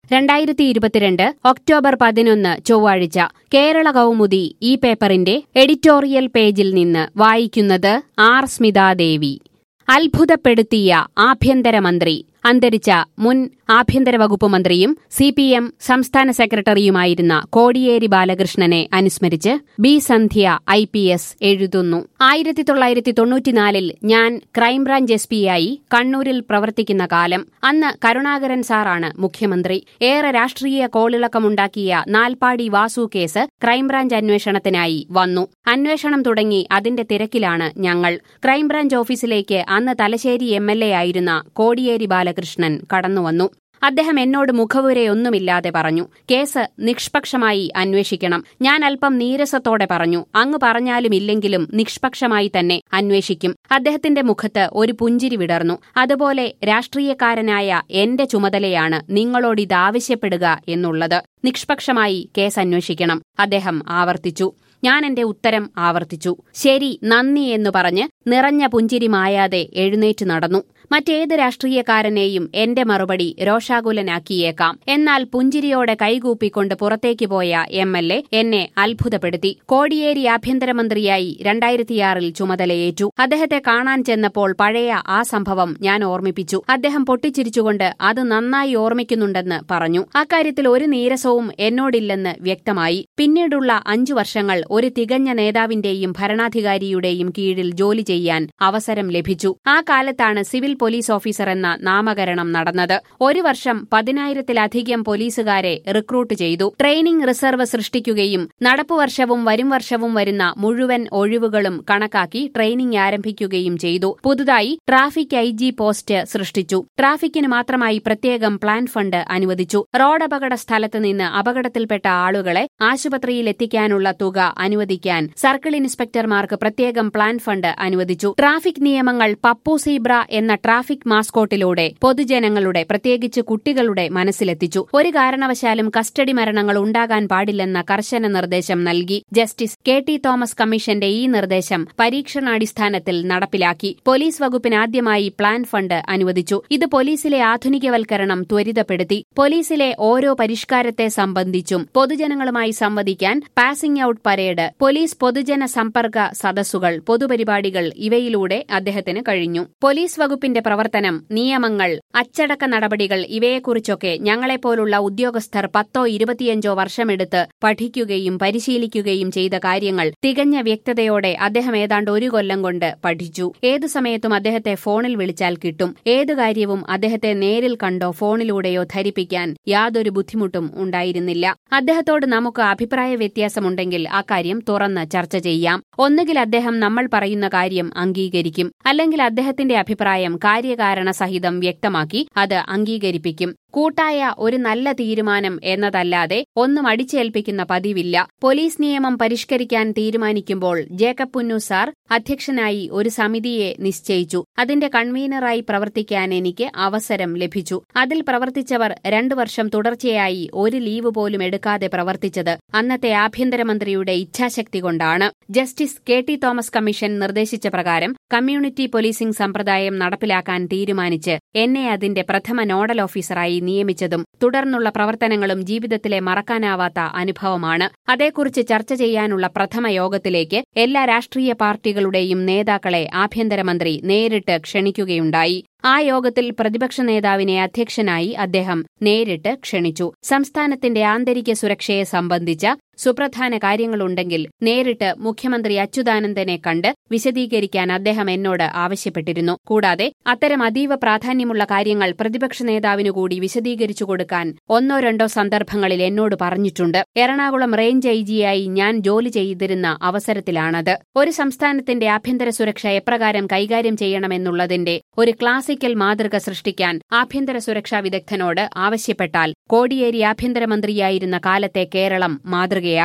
രണ്ടായിരത്തി ഇരുപത്തിരണ്ട് ഒക്ടോബർ പതിനൊന്ന് ചൊവ്വാഴ്ച കേരള കൗമുദി ഈ പേപ്പറിന്റെ എഡിറ്റോറിയൽ പേജിൽ നിന്ന് വായിക്കുന്നത് ആർ സ്മിതാദേവി അത്ഭുതപ്പെടുത്തിയ ആഭ്യന്തരമന്ത്രി അന്തരിച്ച മുൻ ആഭ്യന്തര വകുപ്പ് മന്ത്രിയും സി പി എം സംസ്ഥാന സെക്രട്ടറിയുമായിരുന്ന കോടിയേരി ബാലകൃഷ്ണനെ അനുസ്മരിച്ച് B Sandhya I P S എഴുതുന്നു ആയിരത്തി തൊള്ളായിരത്തി തൊണ്ണൂറ്റിനാലിൽ ഞാൻ ക്രൈംബ്രാഞ്ച് എസ് പിയായി കണ്ണൂരിൽ പ്രവർത്തിക്കുന്ന കാലം അന്ന് കരുണാകരൻ സാറാണ് മുഖ്യമന്ത്രി ഏറെ രാഷ്ട്രീയ കോളിളക്കമുണ്ടാക്കിയ നാൽപ്പാടി വാസു കേസ് ക്രൈംബ്രാഞ്ച് അന്വേഷണത്തിനായി വന്നു അന്വേഷണം തുടങ്ങി അതിന്റെ തിരക്കിലാണ് ഞങ്ങൾ ക്രൈംബ്രാഞ്ച് ഓഫീസിലേക്ക് അന്ന് തലശ്ശേരി എം എൽ എ ആയിരുന്ന കോടിയേരി ബാലകൃഷ്ണൻ കടന്നുവന്നു അദ്ദേഹം എന്നോട് മുഖവുരയൊന്നുമില്ലാതെ പറഞ്ഞു കേസ് നിഷ്പക്ഷമായി അന്വേഷിക്കണം ഞാൻ അല്പം നീരസത്തോടെ പറഞ്ഞു അങ്ങ് പറഞ്ഞാലും ഇല്ലെങ്കിലും നിഷ്പക്ഷമായി തന്നെ അന്വേഷിക്കും അദ്ദേഹത്തിന്റെ മുഖത്ത് ഒരു പുഞ്ചിരി വിടർന്നു അതുപോലെ രാഷ്ട്രീയക്കാരനായ എന്റെ ചുമതലയാണ് നിങ്ങളോടിതാവശ്യപ്പെടുക എന്നുള്ളത് നിഷ്പക്ഷമായി കേസ് അന്വേഷിക്കണം അദ്ദേഹം ആവർത്തിച്ചു ഞാൻ എന്റെ ഉത്തരം ആവർത്തിച്ചു ശരി നന്ദി എന്നു പറഞ്ഞ് നിറഞ്ഞ പുഞ്ചിരി മായാതെ എഴുന്നേറ്റ് നടന്നു മറ്റേത് രാഷ്ട്രീയക്കാരനെയും എന്റെ മറുപടി രോഷാകുലനാക്കിയേക്കാം എന്നാൽ പുഞ്ചിരിയോടെ കൈകൂപ്പിക്കൊണ്ട് പുറത്തേക്ക് പോയ എം എൽ എ എന്നെ അത്ഭുതപ്പെടുത്തി കോടിയേരി ആഭ്യന്തരമന്ത്രിയായി രണ്ടായിരത്തിയാറിൽ ചുമതലയേറ്റു അദ്ദേഹത്തെ കാണാൻ ചെന്നപ്പോൾ പഴയ ആ സംഭവം ഞാൻ ഓർമ്മിപ്പിച്ചു അദ്ദേഹം പൊട്ടിച്ചിരിച്ചുകൊണ്ട് അത് നന്നായി ഓർമ്മിക്കുന്നുണ്ടെന്ന് പറഞ്ഞു അക്കാര്യത്തിൽ ഒരു നീരസവും എന്നോടില്ലെന്ന് വ്യക്തമായി പിന്നീടുള്ള അഞ്ചു വർഷങ്ങൾ ഒരു തികഞ്ഞ നേതാവിന്റെയും ഭരണാധികാരിയുടെയും കീഴിൽ ജോലി ചെയ്യാൻ അവസരം ലഭിച്ചു ആ കാലത്താണ് സിവിൽ പോലീസ് ഓഫീസർ എന്ന നാമകരണം നടന്നത് ഒരു വർഷം പതിനായിരത്തിലധികം പോലീസുകാരെ റിക്രൂട്ട് ചെയ്തു ട്രെയിനിംഗ് റിസർവ് സൃഷ്ടിക്കുകയും നടപ്പുവർഷവും വരും വർഷവും വരുന്ന മുഴുവൻ ഒഴിവുകളും കണക്കാക്കി ട്രെയിനിംഗ് ആരംഭിക്കുകയും ചെയ്തു പുതുതായി ട്രാഫിക് ഐ ജി പോസ്റ്റ് സൃഷ്ടിച്ചു ട്രാഫിക്കിന് മാത്രമായി പ്രത്യേകം പ്ലാൻ ഫണ്ട് അനുവദിച്ചു റോഡപകട സ്ഥലത്ത് നിന്ന് അപകടത്തിൽപ്പെട്ട ആളുകളെ ആശുപത്രിയിൽ എത്തിക്കാനുള്ള തുക അനുവദിക്കാൻ സർക്കിൾ ഇൻസ്പെക്ടർമാർക്ക് പ്രത്യേകം പ്ലാൻ ഫണ്ട് അനുവദിച്ചു ട്രാഫിക് നിയമങ്ങൾ പപ്പു സീബ്ര എന്ന ട്രാഫിക് മാസ്കോട്ടിലൂടെ പൊതുജനങ്ങളുടെ പ്രത്യേകിച്ച് കുട്ടികളുടെ മനസ്സിലെത്തിച്ചു ഒരു കാരണവശാലും കസ്റ്റഡി മരണങ്ങൾ ഉണ്ടാകാൻ പാടില്ലെന്ന കർശന നിർദ്ദേശം നൽകി ജസ്റ്റിസ് കെ ടി തോമസ് കമ്മീഷന്റെ ഈ നിർദ്ദേശം പരീക്ഷണാടിസ്ഥാനത്തിൽ നടപ്പിലാക്കി പോലീസ് വകുപ്പിന് ആദ്യമായി പ്ലാൻ ഫണ്ട് അനുവദിച്ചു ഇത് പോലീസിലെ ആധുനികവൽക്കരണം ത്വരിതപ്പെടുത്തി പോലീസിലെ ഓരോ പരിഷ്കാരത്തെ സംബന്ധിച്ചും പൊതുജനങ്ങളുമായി സംവദിക്കാൻ പാസിംഗ് ഔട്ട് പരേഡ് പോലീസ് പൊതുജന സമ്പർക്ക സദസ്സുകൾ പൊതുപരിപാടികൾ ഇവയിലൂടെ അദ്ദേഹത്തിന് കഴിഞ്ഞു പോലീസ് വകുപ്പിന്റെ പ്രവർത്തനം നിയമങ്ങൾ അച്ചടക്ക നടപടികൾ ഇവയെക്കുറിച്ചൊക്കെ ഞങ്ങളെപ്പോലുള്ള ഉദ്യോഗസ്ഥർ പത്തോ ഇരുപത്തിയഞ്ചോ വർഷമെടുത്ത് പഠിക്കുകയും പരിശീലിക്കുകയും ചെയ്ത കാര്യങ്ങൾ തികഞ്ഞ വ്യക്തതയോടെ അദ്ദേഹം ഏതാണ്ട് ഒരു കൊല്ലം കൊണ്ട് പഠിച്ചു ഏതു സമയത്തും അദ്ദേഹത്തെ ഫോണിൽ വിളിച്ചാൽ കിട്ടും ഏതു കാര്യവും അദ്ദേഹത്തെ നേരിൽ കണ്ടോ ഫോണിലൂടെയോ ധരിപ്പിക്കാൻ യാതൊരു ബുദ്ധിമുട്ടും ഉണ്ടായിരുന്നില്ല അദ്ദേഹത്തോട് നമുക്ക് അഭിപ്രായ വ്യത്യാസമുണ്ടെങ്കിൽ അക്കാര്യം തുറന്ന് ചർച്ച ചെയ്യാം ഒന്നുകിൽ അദ്ദേഹം നമ്മൾ പറയുന്ന കാര്യം അംഗീകരിക്കും അല്ലെങ്കിൽ അദ്ദേഹത്തിന്റെ അഭിപ്രായം കാര്യകാരണ സഹിതം വ്യക്തമാക്കി അത് അംഗീകരിപ്പിക്കും കൂട്ടായ ഒരു നല്ല തീരുമാനം എന്നതല്ലാതെ ഒന്നും അടിച്ചേൽപ്പിക്കുന്ന പതിവില്ല പോലീസ് നിയമം പരിഷ്കരിക്കാൻ തീരുമാനിക്കുമ്പോൾ ജേക്കബ് പുന്നു സാർ അധ്യക്ഷനായി ഒരു സമിതിയെ നിശ്ചയിച്ചു അതിന്റെ കൺവീനറായി പ്രവർത്തിക്കാൻ എനിക്ക് അവസരം ലഭിച്ചു അതിൽ പ്രവർത്തിച്ചവർ രണ്ടു വർഷം തുടർച്ചയായി ഒരു ലീവ് പോലും എടുക്കാതെ പ്രവർത്തിച്ചത് അന്നത്തെ ആഭ്യന്തരമന്ത്രിയുടെ ഇച്ഛാശക്തി കൊണ്ടാണ് justice K T Thomas commission നിർദ്ദേശിച്ച പ്രകാരം കമ്മ്യൂണിറ്റി പോലീസിംഗ് സമ്പ്രദായം നടപ്പിലാക്കാൻ തീരുമാനിച്ച് എന്നെ അതിന്റെ പ്രഥമ നോഡൽ ഓഫീസറായി നിയമിച്ചതും തുടർന്നുള്ള പ്രവർത്തനങ്ങളും ജീവിതത്തിലെ മറക്കാനാവാത്ത അനുഭവമാണ് അതേക്കുറിച്ച് ചർച്ച ചെയ്യാനുള്ള പ്രഥമ യോഗത്തിലേക്ക് എല്ലാ രാഷ്ട്രീയ പാർട്ടികളുടെയും നേതാക്കളെ ആഭ്യന്തരമന്ത്രി നേരിട്ട് ക്ഷണിക്കുകയുണ്ടായി ആ യോഗത്തിൽ പ്രതിപക്ഷ നേതാവിനെ അധ്യക്ഷനായി അദ്ദേഹം നേരിട്ട് ക്ഷണിച്ചു സംസ്ഥാനത്തിന്റെ ആന്തരിക സുരക്ഷയെ സംബന്ധിച്ച സുപ്രധാന കാര്യങ്ങളുണ്ടെങ്കിൽ നേരിട്ട് മുഖ്യമന്ത്രി അച്യുതാനന്ദനെ കണ്ട് വിശദീകരിക്കാൻ അദ്ദേഹം എന്നോട് ആവശ്യപ്പെട്ടിരുന്നു കൂടാതെ അത്തരം അതീവ പ്രാധാന്യമുള്ള കാര്യങ്ങൾ പ്രതിപക്ഷ നേതാവിനു കൂടി വിശദീകരിച്ചു കൊടുക്കാൻ ഒന്നോ രണ്ടോ സന്ദർഭങ്ങളിൽ എന്നോട് പറഞ്ഞിട്ടുണ്ട് എറണാകുളം റേഞ്ച് ഐ ജിയായി ഞാൻ ജോലി ചെയ്തിരുന്ന അവസരത്തിലാണത് ഒരു സംസ്ഥാനത്തിന്റെ ആഭ്യന്തര സുരക്ഷ എപ്രകാരം കൈകാര്യം ചെയ്യണമെന്നുള്ളതിന്റെ ഒരു ക്ലാസിക്കൽ മാതൃക സൃഷ്ടിക്കാൻ ആഭ്യന്തര സുരക്ഷാ വിദഗ്ധനോട് ആവശ്യപ്പെട്ടാൽ കോടിയേരി ആഭ്യന്തരമന്ത്രിയായിരുന്ന കാലത്തെ കേരളം മാതൃകയാക്കാം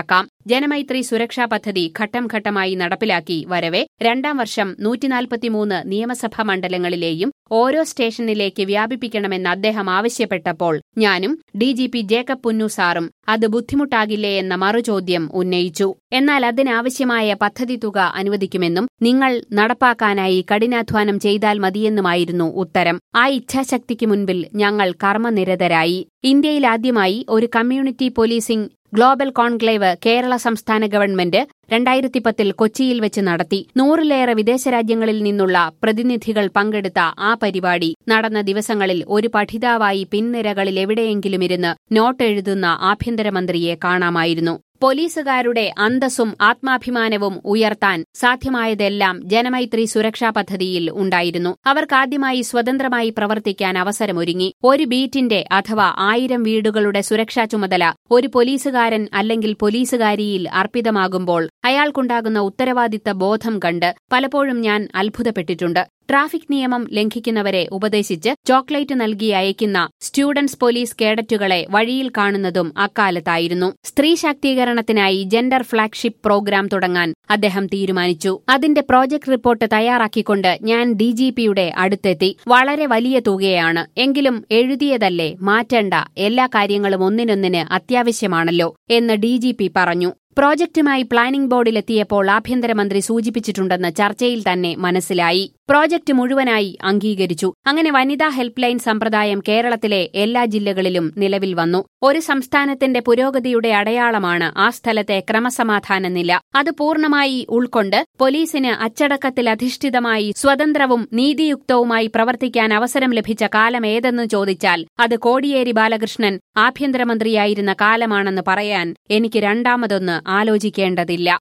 ജനമൈത്രി സുരക്ഷാ പദ്ധതി ഘട്ടം ഘട്ടമായി നടപ്പിലാക്കി വരവെ രണ്ടാം വർഷം നൂറ്റിനാൽപ്പത്തിമൂന്ന് നിയമസഭാ മണ്ഡലങ്ങളിലെയും ഓരോ സ്റ്റേഷനിലേക്ക് വ്യാപിപ്പിക്കണമെന്ന് അദ്ദേഹം ആവശ്യപ്പെട്ടപ്പോൾ ഞാനും D G P Jacob Punnoose സാറും അത് ബുദ്ധിമുട്ടാകില്ലേ എന്ന മറുചോദ്യം ഉന്നയിച്ചു എന്നാൽ അതിനാവശ്യമായ പദ്ധതി തുക അനുവദിക്കുമെന്നും നിങ്ങൾ നടപ്പാക്കാനായി കഠിനാധ്വാനം ചെയ്താൽ മതിയെന്നുമായിരുന്നു ഉത്തരം ആ ഇച്ഛാശക്തിക്ക് മുൻപിൽ ഞങ്ങൾ കർമ്മനിരതരായി ഇന്ത്യയിലാദ്യമായി ഒരു community policing global conclave Kerala സംസ്ഥാന ഗവൺമെന്റ് രണ്ടായിരത്തി പത്തിൽ കൊച്ചിയിൽ വെച്ച് നടത്തി നൂറിലേറെ വിദേശ രാജ്യങ്ങളിൽ നിന്നുള്ള പ്രതിനിധികൾ പങ്കെടുത്ത ആ പരിപാടി നടന്ന ദിവസങ്ങളിൽ ഒരു പഠിതാവായി പിൻനിരകളിൽ എവിടെയെങ്കിലും ഇരുന്ന് നോട്ട് എഴുതുന്ന ആഭ്യന്തരമന്ത്രിയെ കാണാമായിരുന്നു പോലീസുകാരുടെ അന്തസ്സും ആത്മാഭിമാനവും ഉയർത്താൻ സാധ്യമായതെല്ലാം ജനമൈത്രി സുരക്ഷാ പദ്ധതിയിൽ ഉണ്ടായിരുന്നു അവർക്കാദ്യമായി സ്വതന്ത്രമായി പ്രവർത്തിക്കാൻ അവസരമൊരുങ്ങി ഒരു ബീറ്റിന്റെ അഥവാ ആയിരം വീടുകളുടെ സുരക്ഷാ ചുമതല ഒരു പോലീസുകാരൻ അല്ലെങ്കിൽ പോലീസുകാരിയിൽ അർപ്പിതമാകുമ്പോൾ അയാൾക്കുണ്ടാകുന്ന ഉത്തരവാദിത്ത ബോധം കണ്ട് പലപ്പോഴും ഞാൻ അത്ഭുതപ്പെട്ടിട്ടുണ്ട് ട്രാഫിക് നിയമം ലംഘിക്കുന്നവരെ ഉപദേശിച്ച് ചോക്ലേറ്റ് നൽകി അയക്കുന്ന സ്റ്റുഡൻസ് പോലീസ് കേഡറ്റുകളെ വഴിയിൽ കാണുന്നതും അക്കാലത്തായിരുന്നു സ്ത്രീ ശാക്തീകരണത്തിനായി ജെൻഡർ ഫ്ളാഗ്ഷിപ്പ് പ്രോഗ്രാം തുടങ്ങാൻ അദ്ദേഹം തീരുമാനിച്ചു അതിന്റെ പ്രോജക്ട് റിപ്പോർട്ട് തയ്യാറാക്കിക്കൊണ്ട് ഞാൻ ഡിജിപിയുടെ അടുത്തെത്തി വളരെ വലിയ തുകയാണ് എങ്കിലും എഴുതിയതല്ലേ മാറ്റേണ്ട എല്ലാ കാര്യങ്ങളും ഒന്നിനൊന്നിന് അത്യാവശ്യമാണല്ലോ എന്ന് ഡിജിപി പറഞ്ഞു പ്രോജക്റ്റുമായി പ്ലാനിംഗ് ബോർഡിലെത്തിയപ്പോൾ ആഭ്യന്തരമന്ത്രി സൂചിപ്പിച്ചിട്ടുണ്ടെന്ന് ചർച്ചയിൽ തന്നെ മനസ്സിലായി പ്രോജക്റ്റ് മുഴുവനായി അംഗീകരിച്ചു അങ്ങനെ വനിതാ ഹെൽപ്പ് ലൈൻ സമ്പ്രദായം കേരളത്തിലെ എല്ലാ ജില്ലകളിലും നിലവിൽ വന്നു ഒരു സംസ്ഥാനത്തിന്റെ പുരോഗതിയുടെ അടയാളമാണ് ആ സ്ഥലത്തെ ക്രമസമാധാന നില അത് പൂർണ്ണമായി ഉൾക്കൊണ്ട് പോലീസിന് അച്ചടക്കത്തിൽ അധിഷ്ഠിതമായി സ്വതന്ത്രവും നീതിയുക്തവുമായി പ്രവർത്തിക്കാൻ അവസരം ലഭിച്ച കാലം ഏതെന്ന് ചോദിച്ചാൽ അത് കോടിയേരി ബാലകൃഷ്ണൻ ആഭ്യന്തരമന്ത്രിയായിരുന്ന കാലമാണെന്ന് പറയാൻ എനിക്ക് രണ്ടാമതൊന്ന് ആലോചിക്കേണ്ടതില്ല